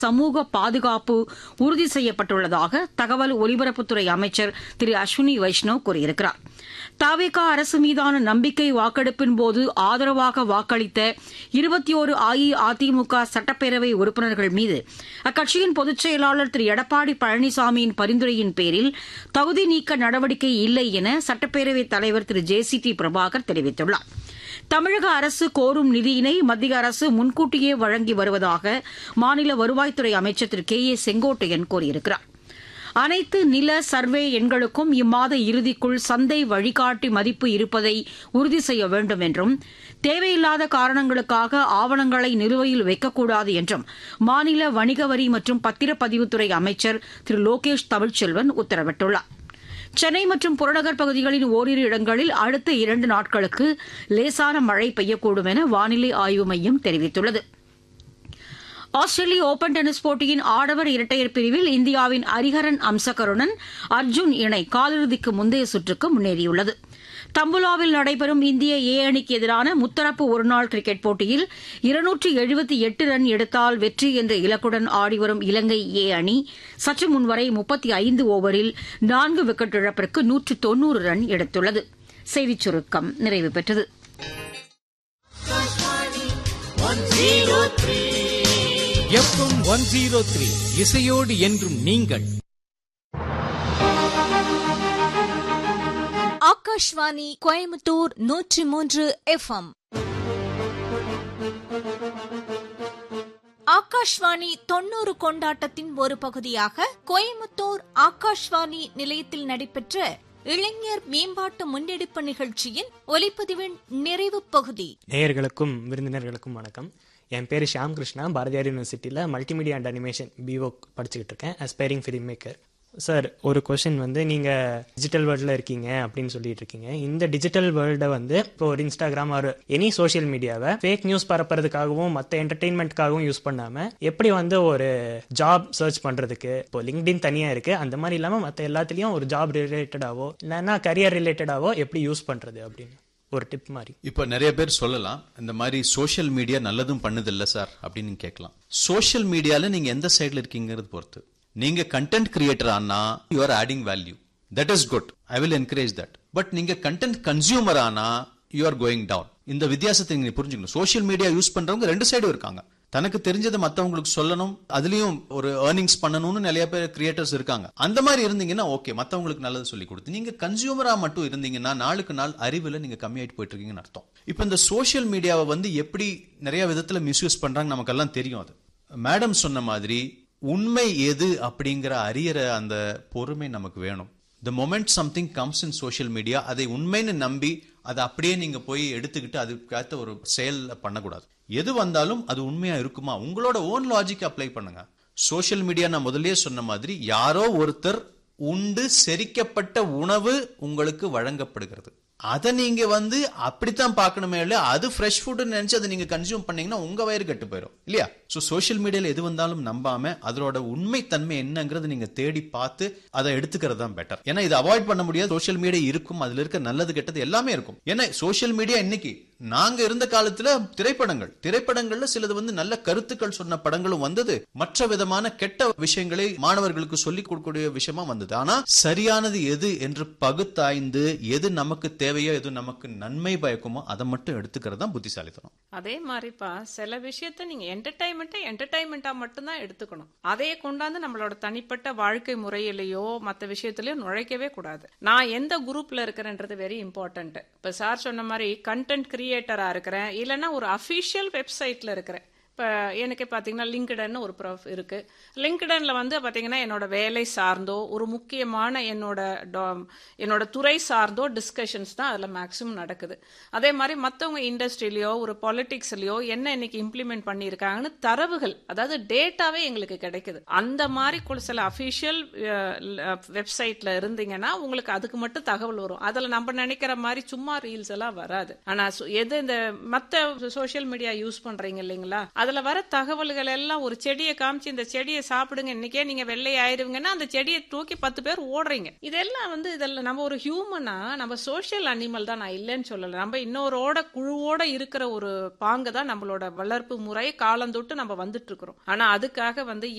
சமூக பாதுகாப்பு உறுதி செய்யப்பட்டுள்ளதாக தகவல் ஒலிபரப்புத்துறை அமைச்சர் திரு அஸ்வினி வைஷ்ணவ் கூறியிருக்கிறார் தாவேகா அரசு மீதான நம்பிக்கை வாக்கெடுப்பின் போது ஆதரவாக வாக்களித்த இருபத்தி ஒரு அஇஅதிமுக சட்டப்பேரவை உறுப்பினர்கள் மீது அக்கட்சியின் பொதுச் செயலாளர் திரு எடப்பாடி பழனிசாமியின் பரிந்துரையின் பேரில் தகுதி நீக்க நடவடிக்கை இல்லை என சட்டப்பேரவைத் தலைவர் Thiru J C D Prabhakar தெரிவித்துள்ளார் தமிழக அரசு கோரும் நிதியினை மத்திய அரசு முன்கூட்டியே வழங்கி வருவதாக மாநில வருவாய்த்துறை அமைச்சர் திரு கே ஏ செங்கோட்டையன் கூறியிருக்கிறார் அனைத்து நில சர்வே எண்களுக்கும் இம்மாத இறுதிக்குள் சந்தை வழிகாட்டி மதிப்பு இருப்பதை உறுதி செய்ய வேண்டும் என்றும் தேவையில்லாத காரணங்களுக்காக ஆவணங்களை நிலுவையில் வைக்கக்கூடாது என்றும் மாநில வணிக வரி மற்றும் பத்திரப்பதிவுத்துறை அமைச்சர் திரு லோகேஷ் தமிழ்ச்செல்வன் உத்தரவிட்டுள்ளார் சென்னை மற்றும் புறநகர் பகுதிகளின் ஓரிரு இடங்களில் அடுத்த இரண்டு நாட்களுக்கு லேசான மழை பெய்யக்கூடும் என வானிலை ஆய்வு மையம் தெரிவித்துள்ளது ஆஸ்திரேலிய ஓபன் டென்னிஸ் போட்டியின் ஆடவர் இரட்டையர் பிரிவில் இந்தியாவின் அரிஹரன் அம்சகருடன் அர்ஜுன் இணை காலிறுதிக்கு முந்தைய சுற்றுக்கு முன்னேறியுள்ளது தம்புலாவில் நடைபெறும் இந்திய ஏ அணிக்கு எதிரான முத்தரப்பு ஒருநாள் கிரிக்கெட் போட்டியில் இருநூற்று எழுபத்தி எட்டு ரன் எடுத்தால் வெற்றி என்ற இலக்குடன் ஆடிவரும் இலங்கை ஏ அணி சற்று முன்வரை முப்பத்தி ஐந்து ஓவரில் நான்கு விக்கெட் இழப்பிற்கு நூற்று தொன்னூறு ரன் எடுத்துள்ளது செய்திச் சுருக்கம் நிறைவு பெற்றது எஃப்எம் ஒன் ஜீரோ த்ரீ இசையோடு என்றும் நீங்கள் ஆகாஷ்வாணி கோயம்புத்தூர் நூற்றி மூன்று எஃப்எம் ஆகாஷ்வாணி தொண்ணூறு கொண்டாட்டத்தின் ஒரு பகுதியாக கோயம்புத்தூர் ஆகாஷ்வாணி நிலையத்தில் நடைபெற்ற இளைஞர் மேம்பாட்டு முன்னெடுப்பு நிகழ்ச்சியின் ஒலிப்பதிவின் நிறைவு பகுதி நேயர்களுக்கும் விருந்தினர்களுக்கும் வணக்கம் என் பேர் ஷியாம் கிருஷ்ணா பாரதியார் யூனிவர்சிட்டியில் மல்டிமீடியா அண்ட் அனிமேஷன் பிஓ படிச்சுக்கிட்டு இருக்கேன் அஸ்பைரிங் ஃபிலிம் மேக்கர் சார் ஒரு கொஷின் வந்து நீங்கள் டிஜிட்டல் வேர்ல்டில் இருக்கீங்க அப்படின்னு சொல்லிட்டு இருக்கீங்க இந்த டிஜிட்டல் வேர்ல்டை வந்து இப்போ ஒரு இன்ஸ்டாகிராம் ஒரு எனி சோஷியல் மீடியாவை ஃபேக் நியூஸ் பரப்புறதுக்காகவும் மற்ற என்டர்டெயின்மெண்ட்காகவும் யூஸ் பண்ணாமல் எப்படி வந்து ஒரு ஜாப் சர்ச் பண்ணுறதுக்கு இப்போ லிங்க்டின் தனியாக இருக்குது அந்த மாதிரி இல்லாமல் மற்ற எல்லாத்துலேயும் ஒரு ஜாப் ரிலேட்டடாவோ இல்லைன்னா கரியர் ரிலேட்டடாவோ எப்படி யூஸ் பண்ணுறது அப்படின்னு ஒரு டிப் மாதிரி இப்போ நிறைய பேர் சொல்லலாம் இந்த மாதிரி சோஷியல் மீடியா நல்லதும் பண்ணுதில்ல சார் அப்படின்னு கேட்கலாம் சோஷியல் மீடியால நீங்க எந்த சைடுல இருக்கீங்கிறது பொறுத்து நீங்க கண்டென்ட் கிரியேட்டர் ஆனா you are adding value that is good I will encourage that but நீங்க கண்டென்ட் கன்சியூமர் ஆனா யூ ஆர் கோயிங் டவுன் இந்த வித்தியாசத்தை நீங்க புரிஞ்சுக்கணும் சோஷியல் மீடியா யூஸ் பண்றவங்க ரெண்டு சைடும் இருக்காங்க தனக்கு தெரிஞ்சதை மத்தவங்களுக்கு சொல்லணும் அதுலயும் ஒரு ஏர்னிங்ஸ் பண்ணணும்னு நிறைய பேர் கிரியேட்டர்ஸ் இருக்காங்க அந்த மாதிரி இருந்தீங்கன்னா ஓகே மத்தவங்களுக்கு நல்லது சொல்லி கொடுத்து நீங்க கன்சியூமரா மட்டும் இருந்தீங்கன்னா நாளுக்கு நாள் அறிவுல நீங்க கம்மியாயிட்டு போயிட்டு இருக்கீங்கன்னு அர்த்தம் இப்போ இந்த சோஷியல் மீடியாவை வந்து எப்படி நிறைய விதத்துல மிஸ்யூஸ் பண்றாங்க நமக்கெல்லாம் தெரியும் அது மேடம் சொன்ன மாதிரி உண்மை எது அப்படிங்கிற அறியற அந்த பொறுமை நமக்கு வேணும் the moment something comes in social media அதை உண்மைன்னு நம்பி அதை அப்படியே நீங்க போய் எடுத்துக்கிட்டு அதுக்கேற்ற ஒரு செயல் பண்ணக்கூடாது எது வந்தாலும் அது உண்மையா இருக்குமா உங்களோட ஓன் லாஜிக் அப்ளை பண்ணுங்க சோஷியல் மீடியா நான் முதல்லயே சொன்ன மாதிரி யாரோ ஒருத்தர் உண்டு செரிக்கப்பட்ட உணவு உங்களுக்கு வழங்கப்படுகிறது அதை நீங்க வந்து அப்படித்தான் பார்க்கணுமே இல்ல அது ஃப்ரெஷ் ஃபுட்னு நினைச்சு அதை நீங்க கன்சியூம் பண்ணீங்கன்னா உங்க வயிறு கட்டு போயிடும் இல்லையா சோ சோஷியல் மீடியால எது வந்தாலும் நம்பாம அதோட உண்மை தன்மை என்னங்கிறது நீங்க தேடி பார்த்து அதை எடுத்துக்கிறது தான் பெட்டர் ஏன்னா இது அவாய்ட் பண்ண முடியாது சோஷியல் மீடியா இருக்கும் அதுல இருக்க நல்லது கெட்டது எல்லாமே இருக்கும் ஏன்னா சோஷியல் மீடியா இன்னைக்கு நாங்க இருந்த காலத்துல திரைப்படங்கள் திரைப்படங்கள்ல சிலது வந்து நல்ல கருத்துக்கள் சொன்ன படங்களும் வந்தது மற்ற விதமான கெட்ட விஷயங்களை மாணவர்களுக்கு சொல்லிக் கொடுக்கக்கூடிய விஷயமா வந்தது ஆனா சரியானது எது என்று பகுத்தாய்ந்து எது நமக்கு தேவையோ எது நமக்கு நன்மை பயக்குமோ அதை மட்டும் எடுத்துக்கிறது தான் புத்திசாலித்தனம் அதே மாதிரிப்பா சில விஷயத்த நீங்க என்டர்டைன்மெண்ட்டை என்டர்டைன்மெண்ட்டா மட்டும்தான் எடுத்துக்கணும் அதையே கொண்டாந்து நம்மளோட தனிப்பட்ட வாழ்க்கை முறையிலேயோ மற்ற விஷயத்திலயோ நுழைக்கவே கூடாது நான் எந்த குரூப்ல இருக்கிறேன்றது வெரி இம்பார்ட்டன்ட் இப்ப சார் சொன்ன மாதிரி கண்டென்ட் கிரியேட்டரா இருக்கிறேன் இல்லைன்னா ஒரு அஃபிஷியல் வெப்சைட்ல இருக்கிறேன் இப்போ எனக்கு பார்த்தீங்கன்னா லிங்க்டன் ஒரு ப்ரொஃப் இருக்கு லிங்க்டனில் வந்து பார்த்தீங்கன்னா என்னோட வேலை சார்ந்தோ ஒரு முக்கியமான என்னோட டா- என்னோட துறை சார்ந்தோ டிஸ்கஷன்ஸ் தான் அதில் மேக்ஸிமம் நடக்குது அதே மாதிரி மற்றவங்க இண்டஸ்ட்ரியிலையோ ஒரு பாலிடிக்ஸ்லையோ என்ன இன்னைக்கு இம்ப்ளிமெண்ட் பண்ணியிருக்காங்கன்னு தரவுகள் அதாவது டேட்டாவே எங்களுக்கு கிடைக்குது அந்த மாதிரி கு- சில அஃபிஷியல் வெப்சைட்ல இருந்தீங்கன்னா உங்களுக்கு அதுக்கு மட்டும் தகவல் வரும் அதில் நம்ம நினைக்கிற மாதிரி சும்மா ரீல்ஸ் எல்லாம் வராது ஆனால் எது இந்த மற்ற சோஷியல் மீடியா யூஸ் பண்றீங்க இல்லைங்களா அதுல வர தகவல்கள் எல்லாம் ஒரு செடியை காமிச்சு இந்த செடியை சாப்பிடுங்க இன்னைக்கே நீங்க வெள்ளை ஆயிருவீங்கன்னா அந்த செடியை தூக்கி பத்து பேர் ஓடுறீங்க இதெல்லாம் வந்து இதெல்லாம் நம்ம ஒரு ஹியூமனா நம்ம சோஷியல் அனிமல் தான் நான் இல்லைன்னு சொல்லல நம்ம இன்னொரோட குழுவோட இருக்கிற ஒரு பாங்கு தான் நம்மளோட வளர்ப்பு முறை காலந்தொட்டு நம்ம வந்துட்டு இருக்கிறோம் ஆனா அதுக்காக வந்து